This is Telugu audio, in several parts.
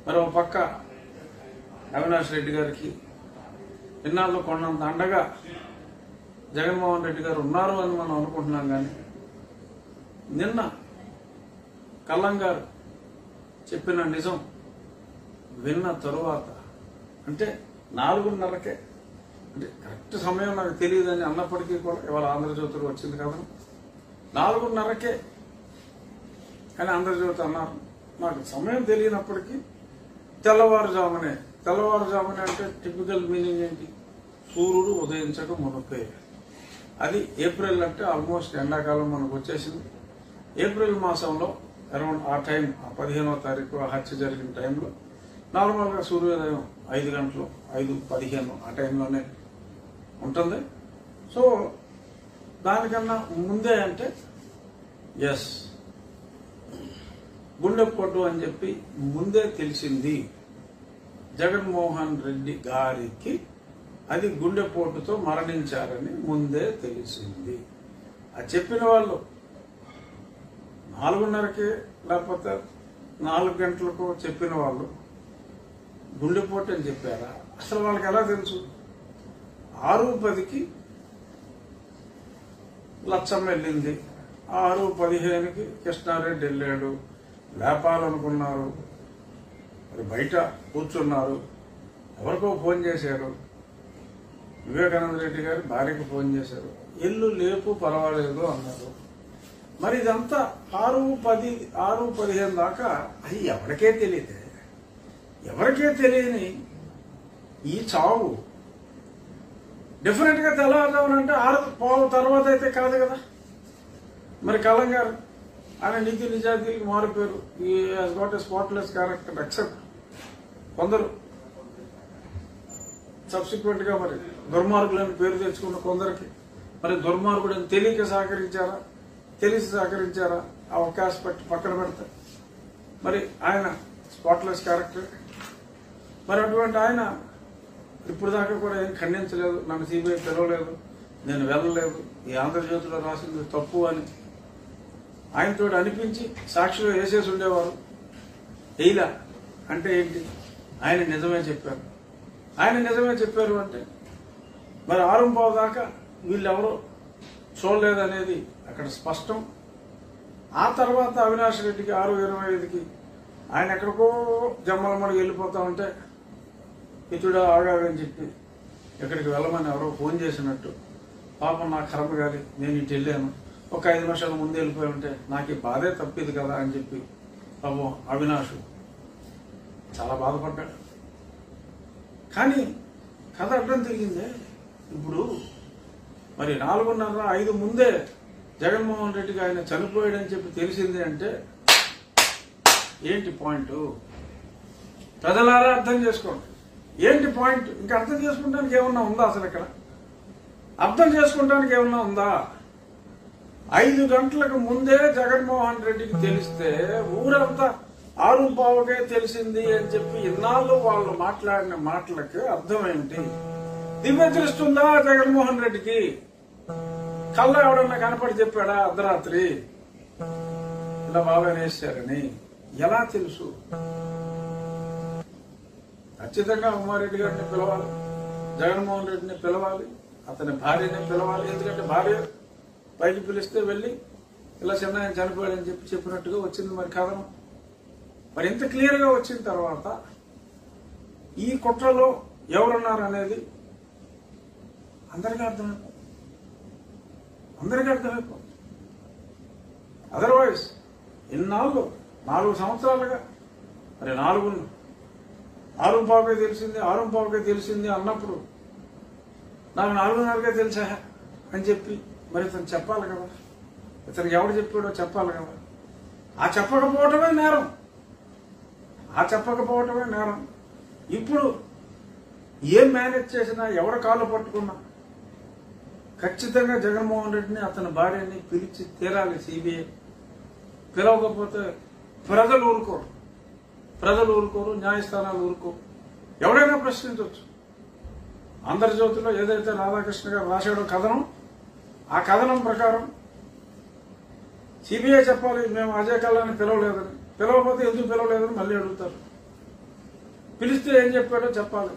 మరో పక్క అవినాష్ రెడ్డి గారికి ఇన్నాళ్ళు కొన్నంత అండగా జగన్మోహన్ రెడ్డి గారు ఉన్నారు అని మనం అనుకుంటున్నాం కానీ నిన్న కల్లం గారు చెప్పిన నిజం విన్న తరువాత అంటే నాలుగున్నరకే అంటే కరెక్ట్ సమయం నాకు తెలియదని అన్నప్పటికీ కూడా ఇవాళ ఆంధ్రజ్యోతిలో వచ్చింది కదా నాలుగున్నరకే అని ఆంధ్రజ్యోతి అన్నారు నాకు సమయం తెలియనప్పటికీ తెల్లవారుజామునే తెల్లవారుజామునే అంటే టిపికల్ మీనింగ్ ఏంటి సూర్యుడు ఉదయించక మునపే అది ఏప్రిల్ అంటే ఆల్మోస్ట్ ఎండాకాలం మనకు వచ్చేసింది ఏప్రిల్ మాసంలో అరౌండ్ ఆ టైం ఆ పదిహేనవ తారీఖు ఆ హత్య జరిగిన టైంలో నార్మల్గా సూర్యోదయం ఐదు గంటలు ఐదు పదిహేను ఆ టైంలోనే ఉంటుంది సో దానికన్నా ముందే అంటే ఎస్ గుండెపోటు అని చెప్పి ముందే తెలిసింది జగన్మోహన్ రెడ్డి గారికి అది గుండెపోటుతో మరణించారని ముందే తెలిసింది ఆ చెప్పిన వాళ్ళు నాలుగున్నరకి లేకపోతే నాలుగు గంటలకు చెప్పిన వాళ్ళు గుండెపోటు అని చెప్పారా అసలు వాళ్ళకి ఎలా తెలుసు ఆరు పదికి లచ్చం వెళ్ళింది ఆరు పదిహేనుకి కృష్ణారెడ్డి వెళ్ళాడు లేపాలనుకున్నారు మరి బయట కూర్చున్నారు ఎవరికో ఫోన్ చేశారు వివేకానంద రెడ్డి గారి భార్యకు ఫోన్ చేశారు ఎల్లు లేపు పర్వాలేదు అన్నారు మరి ఇదంతా ఆరు పది ఆరు పదిహేను దాకా అది ఎవరికే తెలియదే ఎవరికే తెలియని ఈ చావు డెఫినెట్ గా తెల్లవారుజామునంటే ఆరు పావు తర్వాత అయితే కాదు కదా మరి కలం గారు ఆయన నీతి నిజాయితీకి మారిపోయారు ఈ got a spotless character accept కొందరు సబ్సిక్వెంట్ గా మరి దుర్మార్గులని పేరు తెచ్చుకున్న కొందరికి మరి దుర్మార్గుడని తెలియక సహకరించారా తెలిసి సహకరించారా ఆ ఒక ఆస్పెక్ట్ పక్కన పెడితే మరి ఆయన స్పాట్లెస్ క్యారెక్టర్ మరి అటువంటి ఆయన ఇప్పుడు దాకా కూడా ఏం ఖండించలేదు నన్ను సిబిఐ పిలవలేదు నేను వెళ్ళలేదు ఈ ఆంధ్రజ్యోతిలో రాసింది తప్పు అని ఆయనతో అనిపించి సాక్షిలో వేసేసి ఉండేవారు వేయలా అంటే ఏంటి ఆయన నిజమే చెప్పారు ఆయన నిజమే చెప్పారు అంటే మరి ఆరంభం దాకా వీళ్ళెవరో చూడలేదనేది అక్కడ స్పష్టం ఆ తర్వాత అవినాష్ రెడ్డికి ఆరు ఇరవై ఐదుకి ఆయన ఎక్కడికో జమ్మలమడికి వెళ్ళిపోతా ఉంటే ఇతుడా ఆగాగని చెప్పి ఎక్కడికి వెళ్ళమని ఎవరో ఫోన్ చేసినట్టు పాపం నా కర్మ గారి నేను ఇటు వెళ్ళాను ఒక ఐదు నిమిషాల ముందు వెళ్ళిపోయి ఉంటే నాకు ఈ బాధే తప్పిది కదా అని చెప్పి పాపం అవినాష్ చాలా బాధపడ్డాడు కానీ కథ అడ్డం తిరిగిందే ఇప్పుడు మరి నాలుగున్నర ఐదు ముందే జగన్మోహన్ రెడ్డికి ఆయన చనిపోయాడని చెప్పి తెలిసింది అంటే ఏంటి పాయింట్ ప్రజలారా అర్థం చేసుకోండి ఏంటి పాయింట్ ఇంకా అర్థం చేసుకుంటానికి ఏమన్నా ఉందా అసలు ఇక్కడ అర్థం చేసుకుంటానికి ఏమన్నా ఉందా ఐదు గంటలకు ముందే జగన్మోహన్ రెడ్డికి తెలిస్తే ఊరంతా ఆరు పావుకే తెలిసింది అని చెప్పి ఇన్నాళ్ళు వాళ్ళు మాట్లాడిన మాటలకి అర్థం ఏంటి దివ్య దృష్టి ఉందా జగన్మోహన్ రెడ్డికి కళ్ళ ఎవడన్నా కనపడి చెప్పాడా అర్ధరాత్రి ఇలా బాగా వేశారని ఎలా తెలుసు ఖచ్చితంగా ఉమారెడ్డి గారిని పిలవాలి జగన్మోహన్ రెడ్డిని పిలవాలి అతని భార్యని పిలవాలి ఎందుకంటే భార్య పైకి పిలిస్తే వెళ్ళి ఇలా చిన్న ఆయన చనిపోయాడని చెప్పి చెప్పినట్టుగా వచ్చింది మరి కథనం మరి ఇంత క్లియర్ గా వచ్చిన తర్వాత ఈ కుట్రలో ఎవరున్నారు అనేది అందరికీ అర్థమైపోతుంది అందరికీ అర్థమైపోతుంది అదర్వైజ్ ఇన్నాళ్ళు నాలుగు సంవత్సరాలుగా మరి నాలుగు ఆరు పావుకే తెలిసింది ఆరు పావుకే తెలిసింది అన్నప్పుడు నాకు నాలుగున్నరకే తెలుసా అని చెప్పి మరి ఇతను చెప్పాలి కదా ఇతనికి ఎవడు చెప్పాడో చెప్పాలి కదా ఆ చెప్పకపోవటమే నేరం ఆ చెప్పకపోవటమే నేరం ఇప్పుడు ఏం మేనేజ్ చేసినా ఎవడ కాళ్ళు పట్టుకున్నా ఖచ్చితంగా జగన్మోహన్ రెడ్డిని అతని భార్యని పిలిచి తీరాలి సిబిఐ పిలవకపోతే ప్రజలు ఊరుకోరు ప్రజలు ఊరుకోరు న్యాయస్థానాలు ఊరుకోరు ఎవడైనా ప్రశ్నించవచ్చు ఆంధ్రజ్యోతిలో ఏదైతే రాధాకృష్ణ గారు రాశాడో కథనం ఆ కథనం ప్రకారం సిబిఐ చెప్పాలి మేము అజయ్ కల్లాని పిలవలేదని పిలవకపోతే ఎందుకు పిలవలేదని మళ్ళీ అడుగుతారు పిలిస్తే ఏం చెప్పాడో చెప్పాలి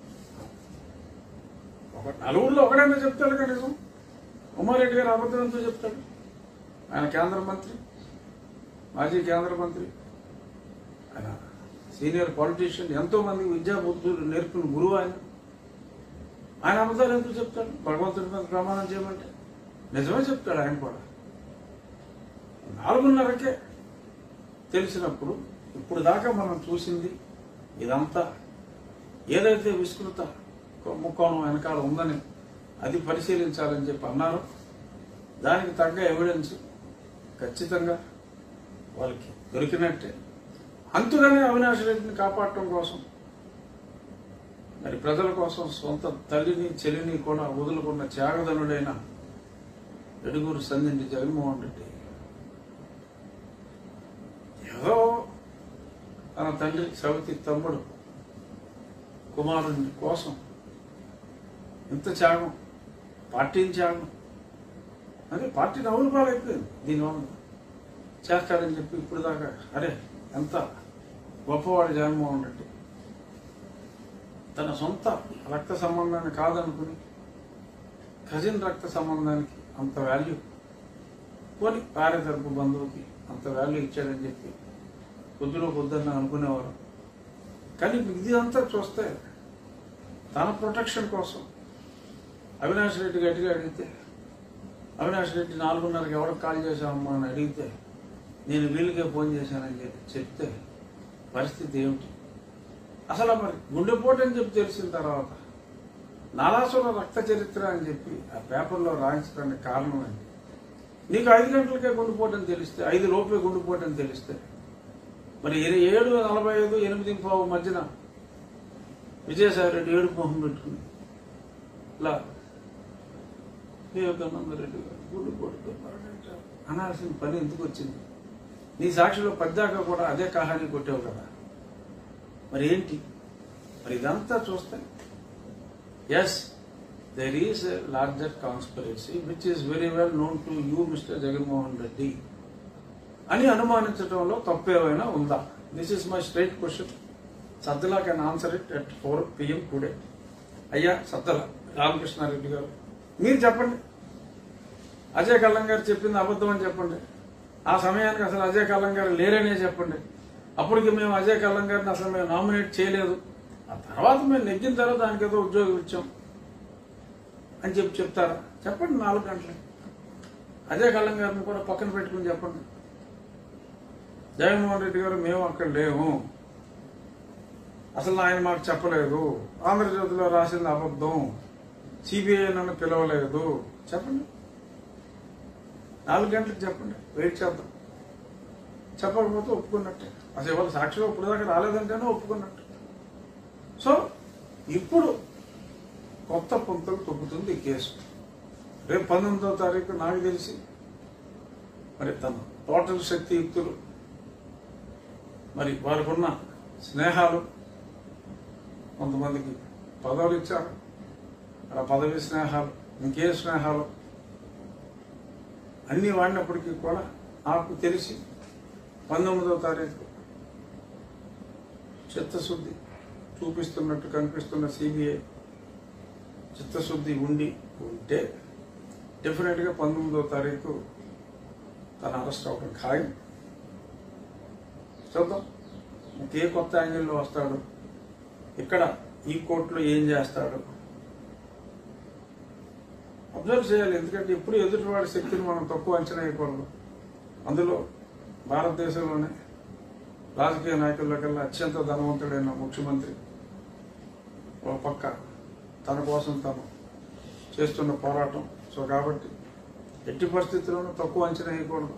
ఒక నలుగురిలో ఒకడైనా చెప్తాడు కనీసం ఉమారెడ్డి గారు అబద్ధం ఎంతో చెప్తాడు ఆయన కేంద్ర మంత్రి మాజీ కేంద్ర మంత్రి ఆయన సీనియర్ పాలిటీషియన్ ఎంతో మందికి విద్యా బుద్ధులు నేర్పిన గురువు ఆయన ఆయన అబద్ధాలు ఎందుకు చెప్తాడు భగవంతుడి మీద ప్రమాణం చేయమంటే నిజమే చెప్తాడు ఆయన కూడా నాలుగున్నరకే తెలిసినప్పుడు ఇప్పుడు దాకా మనం చూసింది ఇదంతా ఏదైతే విస్తృత ముక్కోణం వెనకాల ఉందని అది పరిశీలించాలని చెప్పి అన్నారు దానికి తగ్గ ఎవిడెన్స్ ఖచ్చితంగా వాళ్ళకి దొరికినట్టే అంతుగానే అవినాష్ రెడ్డిని కాపాడటం కోసం మరి ప్రజల కోసం సొంత తల్లిని చెల్లిని కూడా వదులుకున్న త్యాగధనుడైన ఎడుగురు సంధించి జగన్మోహన్ రెడ్డి ఏదో తన తండ్రి సవితి తమ్ముడు కుమారుని కోసం ఇంత త్యాగం పార్టీని త్యాగం అదే పార్టీ నవ్వులు పాలైపోయింది దీనివల్ల చేస్తాడని చెప్పి ఇప్పుడు దాకా అరే ఎంత గొప్పవాడు జగన్మోహన్ రెడ్డి తన సొంత రక్త సంబంధాన్ని కాదనుకుని కజిన్ రక్త సంబంధానికి అంత వాల్యూ పోని కార్యతరపు బంధువుకి అంత వాల్యూ ఇచ్చాడని చెప్పి కొద్దిలో కొద్దని అనుకునేవారు కానీ ఇది అంతా చూస్తే తన ప్రొటెక్షన్ కోసం అవినాష్ రెడ్డి గట్టిగా అడిగితే అవినాష్ రెడ్డి నాలుగున్నరకి ఎవరికి కాల్ చేశామమ్మా అని అడిగితే నేను వీళ్ళకే ఫోన్ చేశానని చెప్పి చెప్తే పరిస్థితి ఏమిటి అసలు మరి గుండెపోటు అని చెప్పి తెలిసిన తర్వాత నాలాసుర రక్త చరిత్ర అని చెప్పి ఆ పేపర్లో రాయించడానికి కారణం ఏంటి నీకు ఐదు గంటలకే గుండెపోటు అని తెలిస్తే ఐదు లోపే గుండెపోటు అని తెలిస్తే మరి ఇర- ఏడు నలభై ఐదు ఎనిమిది పావు మధ్యన విజయసాయి రెడ్డి ఏడు మొహం పెట్టుకుని ఇలా వివేకానంద రెడ్డి గారు గుండెపోటుతో మరణించారు అనాల్సిన పని ఎందుకు వచ్చింది నీ సాక్షిలో పద్దాక కూడా అదే కహాని కొట్టావు కదా మరి ఏంటి మరి ఇదంతా చూస్తే yes there is a larger conspiracy which is very well known to you mister Jaganmohan Reddy అని అనుమానించడంలో తప్పేమైనా ఉందా this is my straight question Saddala can answer it at four PM today అయ్యా సద్దల రామకృష్ణారెడ్డి గారు మీరు చెప్పండి అజయ్ కల్లం గారు చెప్పింది అబద్ధం అని చెప్పండి ఆ సమయానికి అసలు అజయ్ కల్లం గారు లేరనే చెప్పండి అప్పటికి మేము అజయ్ కల్లం గారిని అసలు మేము నామినేట్ చేయలేదు ఆ తర్వాత మేము నెగ్గిన తర్వాత దానికి ఏదో ఉద్యోగం ఇచ్చాం అని చెప్పి చెప్తారా చెప్పండి నాలుగు గంటలకి అజయ్ కల్లం గారిని కూడా పక్కన పెట్టుకుని చెప్పండి జగన్మోహన్ రెడ్డి గారు మేము అక్కడ లేము అసలు ఆయన మాకు చెప్పలేదు ఆంధ్రజ్యోతిలో రాసింది అబద్ధం సిబిఐ నన్ను పిలవలేదు చెప్పండి నాలుగు గంటలకు చెప్పండి వెయిట్ చేద్దాం చెప్పకపోతే ఒప్పుకున్నట్టే అసలు ఇవాళ సాక్షిలో ఇప్పుడు దాకా రాలేదంటేనే ఒప్పుకున్నట్టు సో ఇప్పుడు కొత్త పొంతలు తొక్కుతుంది ఈ కేసు రేపు పంతొమ్మిదో తారీఖు నాకు తెలిసి మరి తన టోటల్ శక్తియుక్తులు మరి వారికి ఉన్న స్నేహాలు కొంతమందికి పదవులు ఇచ్చారు ఆ పదవి స్నేహాలు ఇంకే స్నేహాలు అన్ని వాడినప్పటికీ కూడా నాకు తెలిసి పంతొమ్మిదవ తారీఖు చిత్తశుద్ధి చూపిస్తున్నట్టు కనిపిస్తున్న సిబిఐ చిత్తశుద్ధి ఉండి ఉంటే డెఫినెట్గా పంతొమ్మిదవ తారీఖు తన అరెస్ట్ అవడం ఖాయం చూద్దాం ఇంకే కొత్త యాంగిల్లో వస్తాడు ఇక్కడ ఈ కోర్టులో ఏం చేస్తాడు అబ్జర్వ్ చేయాలి ఎందుకంటే ఎప్పుడు ఎదుటివాడి శక్తిని మనం తక్కువ అంచనా వేయకూడదు అందులో భారతదేశంలోనే రాజకీయ నాయకుల కల్లా అత్యంత ధనవంతుడైన ముఖ్యమంత్రి ఒక పక్క తన కోసం తను చేస్తున్న పోరాటం సో కాబట్టి ఎట్టి పరిస్థితుల్లోనూ తక్కువ అంచనా వేయకూడదు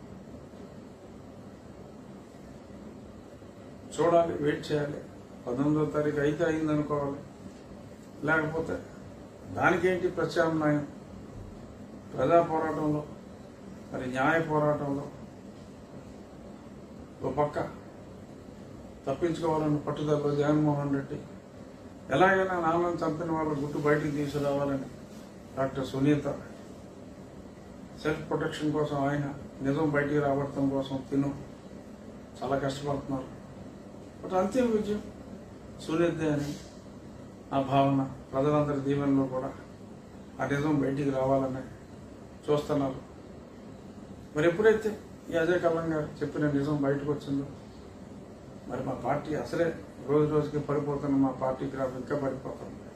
చూడాలి వెయిట్ చేయాలి పంతొమ్మిదో తారీఖు అయితే అయింది అనుకోవాలి లేకపోతే దానికేంటి ప్రత్యామ్నాయం ప్రజా పోరాటంలో మరి న్యాయ పోరాటంలో ఒక పక్క తప్పించుకోవాలన్న పట్టుదలలో జగన్మోహన్ రెడ్డి ఎలాగైనా నాన్నను చంపిన వాళ్ళ గుట్టు బయటికి తీసుకురావాలని డాక్టర్ సునీత సెల్ఫ్ ప్రొటెక్షన్ కోసం ఆయన నిజం బయటికి రావడం కోసం తిను చాలా కష్టపడుతున్నారు బట్ అంతిమ విజయం సునిద్దే అని నా భావన ప్రజలందరి దీవెనలో కూడా ఆ నిజం బయటికి రావాలని చూస్తున్నారు మరి ఎప్పుడైతే ఈ అజయ్ కల్లం గారు చెప్పిన నిజం బయటకు వచ్చిందో మరి మా పార్టీ అసలే రోజు రోజుకి పడిపోతున్న మా పార్టీ గ్రాఫ్ ఇంకా పడిపోతుంది